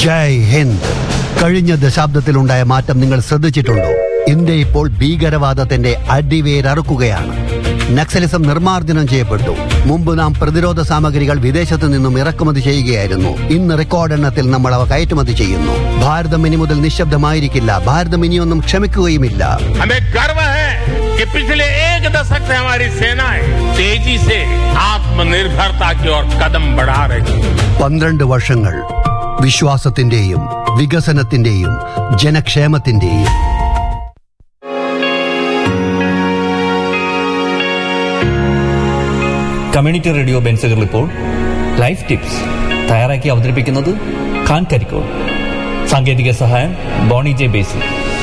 ജയ് ഹിന്ദ് കഴിഞ്ഞ ദശാബ്ദത്തിലുണ്ടായ മാറ്റം നിങ്ങൾ ശ്രദ്ധിച്ചിട്ടുണ്ടോ ഇന്ത്യ ഇപ്പോൾ ഭീകരവാദത്തിന്റെ അടിവേരറുക്കുകയാണ് നക്സലിസം നിർമ്മാർജ്ജനം ചെയ്യപ്പെട്ടു മുമ്പ് നാം പ്രതിരോധ സാമഗ്രികൾ വിദേശത്ത് നിന്നും ഇറക്കുമതി ചെയ്യുകയായിരുന്നു ഇന്ന് റെക്കോർഡ് എണ്ണത്തിൽ നമ്മൾ അവ കയറ്റുമതി ചെയ്യുന്നു ഭാരതം ഇനി മുതൽ നിശബ്ദമായിരിക്കില്ല ഭാരതം ഇനിയൊന്നും ക്ഷമിക്കുകയുമില്ല हमें गर्व है कि पिछले एक दशक से हमारी सेनाएं तेजी से आत्मनिर्भरता की ओर कदम बढ़ा रही है പന്ത്രണ്ട് വർഷങ്ങൾ വിശ്വാസത്തിന്റെയും വികസനത്തിന്റെയും ജനക്ഷേമത്തിന്റെയും കമ്മ്യൂണിറ്റി റേഡിയോ ബെൻസുകൾ ഇപ്പോൾ ലൈഫ് ടിപ്സ് തയ്യാറാക്കി അവതരിപ്പിക്കുന്നത് ഖാൻ കരിക്കോൾ സാങ്കേതിക സഹായം ബോണി ജെ ബേസി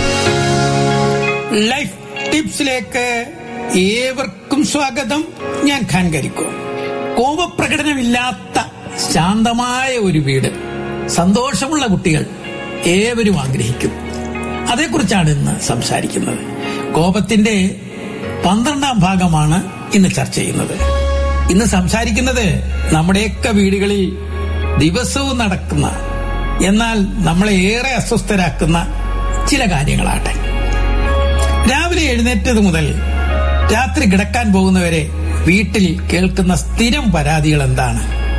ലൈഫ് ടിപ്സിലേക്ക് ഏവർക്കും സ്വാഗതം ഞാൻ ഖാൻ കരിക്കോ കോപപ്രകടനമില്ലാത്ത ശാന്തമായ ഒരു വീട് സന്തോഷമുള്ള കുട്ടികൾ ഏവരും ആഗ്രഹിക്കും അതേക്കുറിച്ചാണ് ഇന്ന് സംസാരിക്കുന്നത് കോപത്തിന്റെ പന്ത്രണ്ടാം ഭാഗമാണ് ഇന്ന് ചർച്ച ചെയ്യുന്നത് ഇന്ന് സംസാരിക്കുന്നത് നമ്മുടെയൊക്കെ വീടുകളിൽ ദിവസവും നടക്കുന്ന എന്നാൽ നമ്മളെ ഏറെ അസ്വസ്ഥരാക്കുന്ന ചില കാര്യങ്ങളാട്ടെ രാവിലെ എഴുന്നേറ്റത് മുതൽ രാത്രി കിടക്കാൻ പോകുന്നവരെ വീട്ടിൽ കേൾക്കുന്ന സ്ഥിരം പരാതികൾ എന്താണ്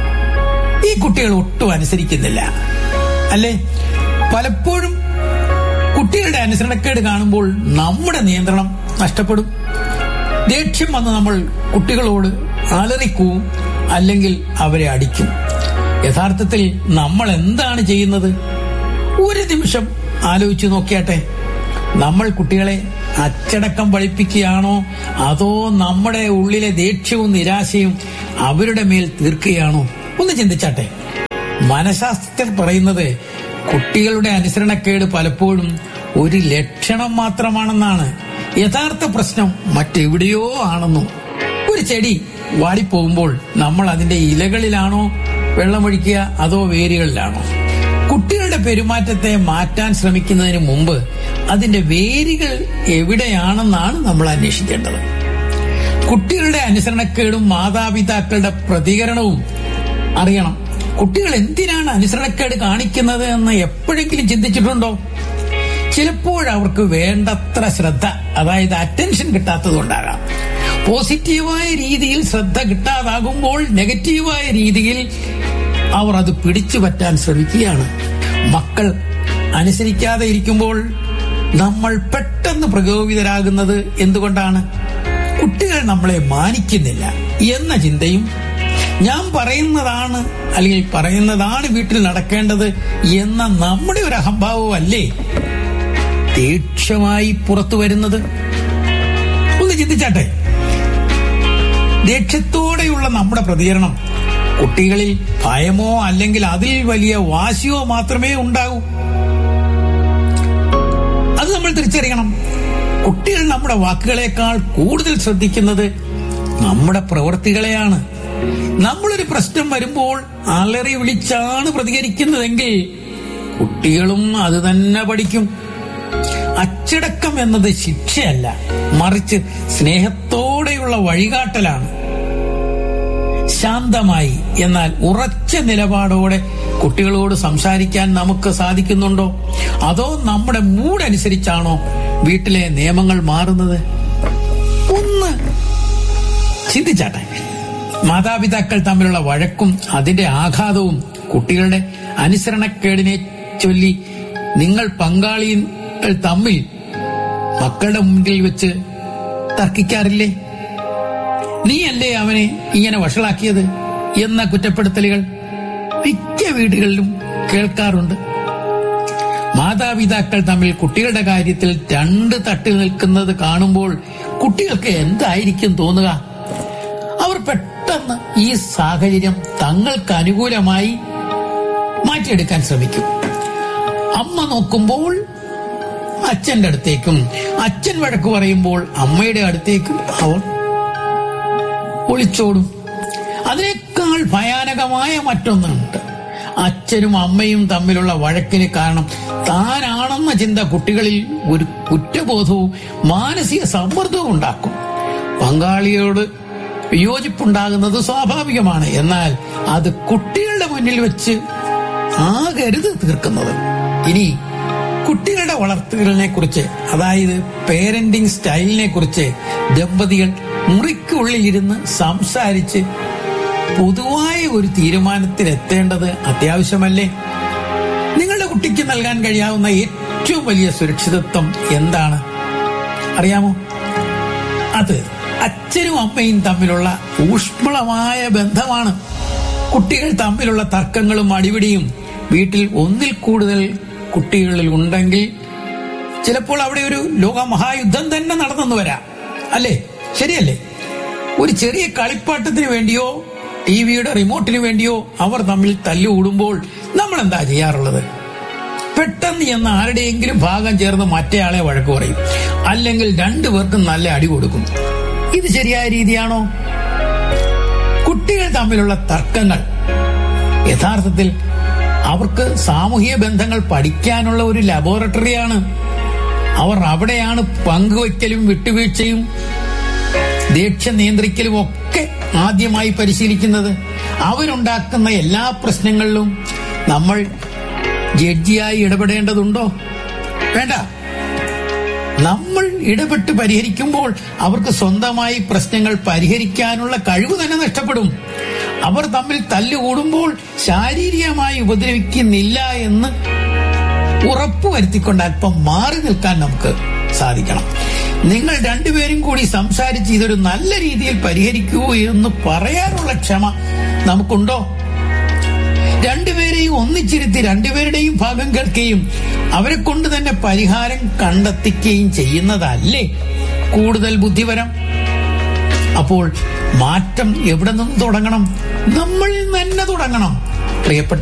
ഈ കുട്ടികൾ ഒട്ടും അനുസരിക്കുന്നില്ല അല്ലേ പലപ്പോഴും കുട്ടികളുടെ അനുസരണക്കേട് കാണുമ്പോൾ നമ്മുടെ നിയന്ത്രണം നഷ്ടപ്പെടും ദേഷ്യം വന്ന് നമ്മൾ കുട്ടികളോട് അലറിക്കൂവും അല്ലെങ്കിൽ അവരെ അടിക്കും യഥാർത്ഥത്തിൽ നമ്മൾ എന്താണ് ചെയ്യുന്നത് ഒരു നിമിഷം ആലോചിച്ചു നോക്കിയാട്ടെ നമ്മൾ കുട്ടികളെ അച്ചടക്കം പഠിപ്പിക്കുകയാണോ അതോ നമ്മുടെ ഉള്ളിലെ ദേഷ്യവും നിരാശയും അവരുടെ മേൽ തീർക്കുകയാണോ ഒന്ന് ചിന്തിച്ചാട്ടെ മനഃശാസ്ത്രജ്ഞർ പറയുന്നത് കുട്ടികളുടെ അനുസരണക്കേട് പലപ്പോഴും ഒരു ലക്ഷണം മാത്രമാണെന്നാണ് യഥാർത്ഥ പ്രശ്നം മറ്റെവിടെയോ ആണെന്നും ഒരു ചെടി വാടിപ്പോകുമ്പോൾ നമ്മൾ അതിന്റെ ഇലകളിലാണോ വെള്ളമൊഴിക്കുക അതോ വേരുകളിലാണോ കുട്ടികളുടെ പെരുമാറ്റത്തെ മാറ്റാൻ ശ്രമിക്കുന്നതിന് മുമ്പ് അതിന്റെ വേരുകൾ എവിടെയാണെന്നാണ് നമ്മൾ അന്വേഷിക്കേണ്ടത് കുട്ടികളുടെ അനുസരണക്കേടും മാതാപിതാക്കളുടെ പ്രതികരണവും അറിയണം കുട്ടികൾ എന്തിനാണ് അനുസരണക്കേട് കാണിക്കുന്നത് എന്ന് എപ്പോഴെങ്കിലും ചിന്തിച്ചിട്ടുണ്ടോ ചിലപ്പോൾ അവർക്ക് വേണ്ടത്ര ശ്രദ്ധ അതായത് അറ്റൻഷൻ കിട്ടാത്തതുകൊണ്ടാകാം പോസിറ്റീവായ രീതിയിൽ ശ്രദ്ധ കിട്ടാതാകുമ്പോൾ നെഗറ്റീവായ രീതിയിൽ അവർ അത് പിടിച്ചു പറ്റാൻ ശ്രമിക്കുകയാണ് മക്കൾ അനുസരിക്കാതെ ഇരിക്കുമ്പോൾ നമ്മൾ പെട്ടെന്ന് പ്രകോപിതരാകുന്നത് എന്തുകൊണ്ടാണ് കുട്ടികൾ നമ്മളെ മാനിക്കുന്നില്ല എന്ന ചിന്തയും ഞാൻ പറയുന്നതാണ് അല്ലെങ്കിൽ പറയുന്നതാണ് വീട്ടിൽ നടക്കേണ്ടത് എന്ന നമ്മുടെ ഒരു അഹംഭാവവും അല്ലേ ദേഷ്യമായി പുറത്തു വരുന്നത് ഒന്ന് ചിന്തിച്ചാട്ടെ ദേഷ്യത്തോടെയുള്ള നമ്മുടെ പ്രതികരണം കുട്ടികളിൽ ഭയമോ അല്ലെങ്കിൽ അതിൽ വലിയ വാശിയോ മാത്രമേ ഉണ്ടാകൂ അത് നമ്മൾ തിരിച്ചറിയണം കുട്ടികൾ നമ്മുടെ വാക്കുകളെക്കാൾ കൂടുതൽ ശ്രദ്ധിക്കുന്നത് നമ്മുടെ പ്രവൃത്തികളെയാണ് നമ്മളൊരു പ്രശ്നം വരുമ്പോൾ അലറി വിളിച്ചാണ് പ്രതികരിക്കുന്നതെങ്കിൽ കുട്ടികളും അത് തന്നെ പഠിക്കും അച്ചടക്കം എന്നത് ശിക്ഷയല്ല മറിച്ച് സ്നേഹത്തോടെയുള്ള വഴികാട്ടലാണ് ശാന്തമായി എന്നാൽ ഉറച്ച നിലപാടോടെ കുട്ടികളോട് സംസാരിക്കാൻ നമുക്ക് സാധിക്കുന്നുണ്ടോ അതോ നമ്മുടെ മൂഡ് അനുസരിച്ചാണോ വീട്ടിലെ നിയമങ്ങൾ മാറുന്നത് ഒന്ന് ചിന്തിച്ചാട്ടെ മാതാപിതാക്കൾ തമ്മിലുള്ള വഴക്കും അതിന്റെ ആഘാതവും കുട്ടികളുടെ അനുസരണക്കേടിനെ ചൊല്ലി നിങ്ങൾ പങ്കാളികൾ തമ്മിൽ മക്കളുടെ മുന്നിൽ വെച്ച് തർക്കിക്കാറില്ലേ നീയല്ലേ അവനെ ഇങ്ങനെ വഷളാക്കിയത് എന്ന കുറ്റപ്പെടുത്തലുകൾ മിക്ക വീടുകളിലും കേൾക്കാറുണ്ട് മാതാപിതാക്കൾ തമ്മിൽ കുട്ടികളുടെ കാര്യത്തിൽ രണ്ട് തട്ടിൽ നിൽക്കുന്നത് കാണുമ്പോൾ കുട്ടികൾക്ക് എന്തായിരിക്കും തോന്നുക അവർ പെട്ടെന്ന് ഈ സാഹചര്യം തങ്ങൾക്ക് അനുകൂലമായി മാറ്റിയെടുക്കാൻ ശ്രമിക്കും അമ്മ നോക്കുമ്പോൾ അച്ഛന്റെ അടുത്തേക്കും അച്ഛൻ വഴക്ക് പറയുമ്പോൾ അമ്മയുടെ അടുത്തേക്കും അവർ ഒളിച്ചോടും അതിനേക്കാൾ ഭയാനകമായ മറ്റൊന്നുണ്ട് അച്ഛനും അമ്മയും തമ്മിലുള്ള വഴക്കിന് കാരണം താനാണെന്ന ചിന്ത കുട്ടികളിൽ ഒരു കുറ്റബോധവും മാനസിക സമ്മർദ്ദവും ഉണ്ടാക്കും പങ്കാളിയോട് വിയോജിപ്പുണ്ടാകുന്നത് സ്വാഭാവികമാണ് എന്നാൽ അത് കുട്ടികളുടെ മുന്നിൽ വെച്ച് ആകരുത് തീർക്കുന്നത് ഇനി കുട്ടികളുടെ വളർത്തുകളിനെ കുറിച്ച് അതായത് പേരന്റിംഗ് സ്റ്റൈലിനെ കുറിച്ച് ദമ്പതികൾ മുറിക്കുള്ളിൽ ഇരുന്ന് സംസാരിച്ച് പൊതുവായ ഒരു തീരുമാനത്തിൽ എത്തേണ്ടത് അത്യാവശ്യമല്ലേ നിങ്ങളുടെ കുട്ടിക്ക് നൽകാൻ കഴിയാവുന്ന ഏറ്റവും വലിയ സുരക്ഷിതത്വം എന്താണ് അറിയാമോ അത് അച്ഛനും അമ്മയും തമ്മിലുള്ള ഊഷ്മളമായ ബന്ധമാണ് കുട്ടികൾ തമ്മിലുള്ള തർക്കങ്ങളും അടിപിടിയും വീട്ടിൽ ഒന്നിൽ കൂടുതൽ കുട്ടികളിൽ ഉണ്ടെങ്കിൽ ചിലപ്പോൾ അവിടെ ഒരു ലോക മഹായുദ്ധം തന്നെ നടന്നെന്ന് വരാം അല്ലേ ശരിയല്ലേ ഒരു ചെറിയ കളിപ്പാട്ടത്തിന് വേണ്ടിയോ ടി വിയുടെ റിമോട്ടിന് വേണ്ടിയോ അവർ തമ്മിൽ തല്ലുകൂടുമ്പോൾ നമ്മൾ എന്താ ചെയ്യാറുള്ളത് പെട്ടെന്ന് എന്ന ആരുടെയെങ്കിലും ഭാഗം ചേർന്ന് മറ്റേയാളെ വഴക്ക് പറയും അല്ലെങ്കിൽ രണ്ടു പേർക്കും നല്ല അടി കൊടുക്കും ഇത് ശരിയായ രീതിയാണോ കുട്ടികൾ തമ്മിലുള്ള തർക്കങ്ങൾ യഥാർത്ഥത്തിൽ അവർക്ക് സാമൂഹിക ബന്ധങ്ങൾ പഠിക്കാനുള്ള ഒരു ലബോറട്ടറിയാണ് അവർ അവിടെയാണ് പങ്കുവയ്ക്കലും വിട്ടുവീഴ്ചയും ദേഷ്യ നിയന്ത്രിക്കലും ഒക്കെ ആദ്യമായി പരിശീലിക്കുന്നത് അവരുണ്ടാക്കുന്ന എല്ലാ പ്രശ്നങ്ങളിലും നമ്മൾ ജഡ്ജിയായി ഇടപെടേണ്ടതുണ്ടോ വേണ്ട നമ്മൾ ഇടപെട്ട് പരിഹരിക്കുമ്പോൾ അവർക്ക് സ്വന്തമായി പ്രശ്നങ്ങൾ പരിഹരിക്കാനുള്ള കഴിവ് തന്നെ നഷ്ടപ്പെടും അവർ തമ്മിൽ തല്ലുകൂടുമ്പോൾ ശാരീരികമായി ഉപദ്രവിക്കുന്നില്ല എന്ന് ഉറപ്പുവരുത്തിക്കൊണ്ട് അല്പം മാറി നിൽക്കാൻ നമുക്ക് സാധിക്കണം നിങ്ങൾ രണ്ടുപേരും കൂടി സംസാരിച്ച് ഇതൊരു നല്ല രീതിയിൽ പരിഹരിക്കൂ എന്ന് പറയാനുള്ള ക്ഷമ നമുക്കുണ്ടോ രണ്ടുപേരെയും ഒന്നിച്ചിരുത്തി രണ്ടുപേരുടെയും ഭാഗം കേൾക്കുകയും അവരെ കൊണ്ട് തന്നെ പരിഹാരം കണ്ടെത്തിക്കുകയും ചെയ്യുന്നതല്ലേ കൂടുതൽ ബുദ്ധിപരം അപ്പോൾ മാറ്റം എവിടെ നിന്ന് തുടങ്ങണം നമ്മളിൽ നിന്ന് തന്നെ തുടങ്ങണം പ്രിയപ്പെട്ട